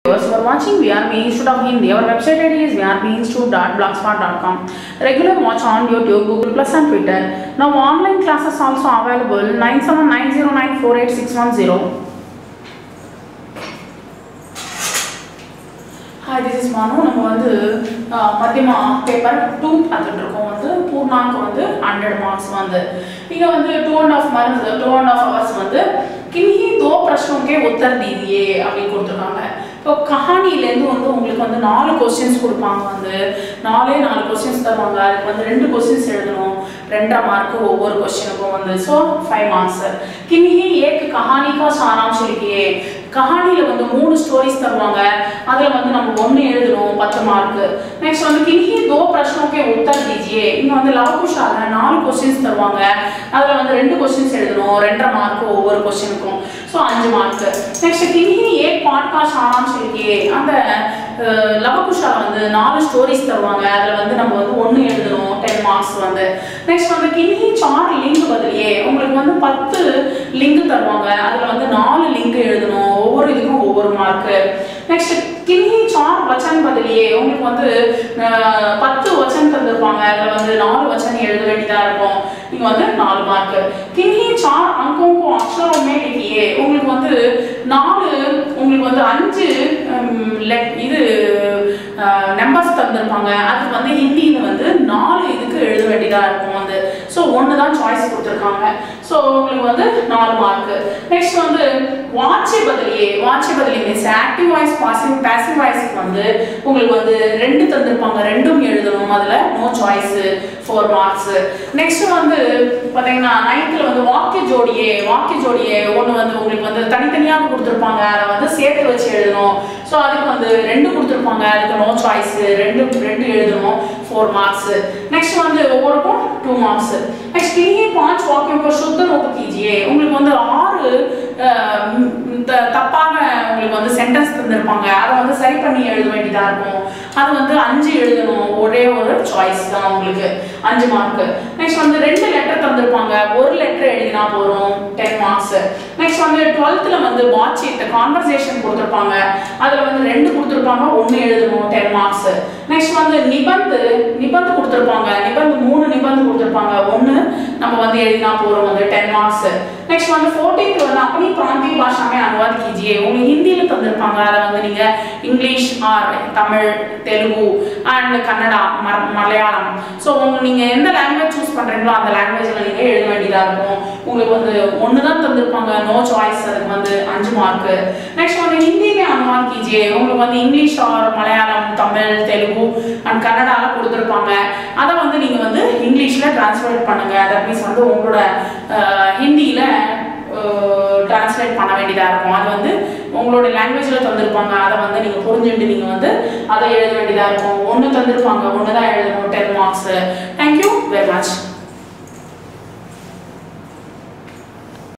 Viewers for watching VRB Institute of Hindi. Our website ID is vrbinstitute.blogspot.com. Regular watch on YouTube, Google Plus and Twitter. Now online classes also available 97909486110. Hi this is Manu நம்ம வந்து அஹ், மத்தியமா paper two பார்த்துட்டு இருக்கோம் வந்து பூர்ணாங்க வந்து hundred marks வந்து இங்கே வந்து two and half months two and half hours வந்து கின்ஹி தோ பிரச்சனோக்கே உத்தர் தீதியே அப்படின்னு கொடுத்துருக்காங்க இப்போ கஹானிலேருந்து வந்து உங்களுக்கு வந்து நாலு கொஸ்டின்ஸ் கொடுப்பாங்க வந்து நாலே நாலு கொஸ்டின்ஸ் தருவாங்க அதுக்கு வந்து ரெண்டு கொஸ்டின்ஸ் எழுதணும் ரெண்டாம் மார்க்கு ஒவ்வொரு கொஸ்டினுக்கும் வந்து ஸோ ஃபைவ் மார்க்ஸ் கின்ஹி ஏக் கஹானி கா சாராம்ச लिखिए கஹானியில் வந்து மூணு ஸ்டோரிஸ் தருவாங்க அதில் வந்து நம்ம ஒன்று எழுதணும் பத்து மார்க்கு நெக்ஸ்ட் வந்து கின்ஹி தோ பிரச்சனோக்கே உத்தர் தீஜியே இங்கே வந்து லவகுஷால நாலு கொஸ்டின்ஸ் தருவாங்க அதில் வந்து ரெண்டு கொஸ்டின்ஸ் எழுதணும் ரெண்டரை மார்க் ஒவ்வொரு கொஸ்டினுக்கும் ஸோ அஞ்சு மார்க் நெக்ஸ்ட் கின்ஹி ஏக் பாட்கா ஷானாம் சொல்லியே அந்த லவகுஷால வந்து நாலு ஸ்டோரிஸ் தருவாங்க அதில் வந்து நம்ம வந்து ஒன்று எழுதணும் டென் மார்க்ஸ் வந்து நெக்ஸ்ட் வந்து கின்ஹி சார் லிங்க் பதிலியே உங்களுக்கு வந்து பத்து லிங்க் தருவாங்க அதில் வந்து நாலு லிங்க் எழுதணும் ஒவ்வொரு இதுக்கும் ஒவ்வொரு மார்க்கு நெக்ஸ்ட் கின்னி சார் வச்சன் பதிலியே உங்களுக்கு வந்து அஹ், பத்து வச்சன் தந்திருப்பாங்க அதில் வந்து நாலு வச்சன் எழுத வேண்டியதாக இருக்கும் நீங்கள் வந்து நாலு மார்க்கு கின்னி சார் அங்கோங்கோ அக்ஷரமே லிக்கியே உங்களுக்கு வந்து நாலு உங்களுக்கு வந்து அஞ்சு ஹம், le- இது நம்பர்ஸ் தந்திருப்பாங்க அதுக்கு வந்து ஹிந்தியில் வந்து நாலு இதுக்கு எழுத வேண்டியதாக இருக்கும் வந்து ஸோ ஒன்று தான் சாய்ஸ் கொடுத்துருக்காங்க ஸோ உங்களுக்கு வந்து நாலு மார்க்கு நெக்ஸ்ட் வந்து வாட்சை பதிலியே வாட்சை பதிலி means active voice passive passive வாய்ஸ்க்கு வந்து உங்களுக்கு வந்து ரெண்டு தந்திருப்பாங்க ரெண்டும் எழுதணும் அதில் no choice four marks next வந்து பார்த்தீங்கன்னா நைன்த்தில் வந்து வாக்கிய ஜோடியே வாக்கிய ஜோடியே ஒன்று வந்து உங்களுக்கு வந்து தனித்தனியாக கொடுத்துருப்பாங்க அதை வந்து சேர்த்து வச்சு எழுதணும் ஸோ அதுக்கு வந்து ரெண்டு கொடுத்துருப்பாங்க அதுக்கு நோ சாய்ஸ் ரெண்டு ரெண்டு எழுதணும் ஃபோர் மார்க்ஸ் நெக்ஸ்ட் வந்து ஒவ்வொருக்கும் டூ மார்க்ஸ் நெக்ஸ்ட் இனியே பாஞ்ச் வாக்கியம் சுத்த ரூப கீஜியே உங்களுக்கு வந்து ஆறு அஹ், ம், த- தப்பான உங்களுக்கு வந்து சென்டென்ஸ் தந்திருப்பாங்க அதை வந்து சரி பண்ணி எழுத வேண்டியதாக இருக்கும் அது வந்து அஞ்சு எழுதணும் ஒரே ஒரு சாய்ஸ் தான் உங்களுக்கு அஞ்சு மார்க் நெக்ஸ்ட் வந்து ரெண்டு லெட்டர் தந்திருப்பாங்க ஒரு லெட்டர் எழுதினா போதும் டென் மார்க்ஸ் நெக்ஸ்ட் வந்து டுவெல்த்தில் வந்து வாட்சீட் கான்வர்சேஷன் கொடுத்துருப்பாங்க அதில் வந்து ரெண்டு கொடுத்துருப்பாங்க ஒன்று எழுதணும் டென் மார்க்ஸ் நெக்ஸ்ட் வந்து நிபந்து நிபந்து கொடுத்துருப்பாங்க நிபந்து மூணு நிபந்து கொடுத்துருப்பாங்க ஒன்று நம்ம வந்து எழுதினா போகிறோம் வந்து டென் மார்க்ஸ் நெக்ஸ்ட் வந்து ஃபோர்டீன்த் வந்து அப்படி பிராந்திய பாஷாமே அனுவாத் கீஜியே உங்களுக்கு ஹிந்தியில் தந்திருப்பாங்க அதை வந்து நீங்கள் English or Tamil Telugu and Kannada ம மலையாளம் ஸோ உங்க நீங்கள் எந்த லாங்குவேஜ் சூஸ் பண்ணுறீங்களோ அந்த லாங்குவேஜில் நீங்கள் எழுத வேண்டியதாக இருக்கும் உங்களுக்கு வந்து ஒன்று தான் தந்திருப்பாங்க நோ சாய்ஸ் அதுக்கு வந்து அஞ்சு மார்க்கு நெக்ஸ்ட் வந்து ஹிந்தியிலே அனுவாத் கீஜியே உங்களுக்கு வந்து English or Malayalam Tamil Telugu and கன்னடால கொடுத்துருப்பாங்க அதை வந்து நீங்கள் வந்து இங்கிலீஷில் டிரான்ஸ்லேட் பண்ணுங்க தட் மீன்ஸ் வந்து உங்களோட ஹிந்தியில் டிரான்ஸ்லேட் பண்ண வேண்டியதாக இருக்கும் அது வந்து உங்களோட லாங்குவேஜில் தந்திருப்பாங்க அதை வந்து நீங்கள் புரிஞ்சுட்டு நீங்கள் வந்து அதை எழுத வேண்டியதாக இருக்கும் ஒன்று தந்திருப்பாங்க ஒன்று தான்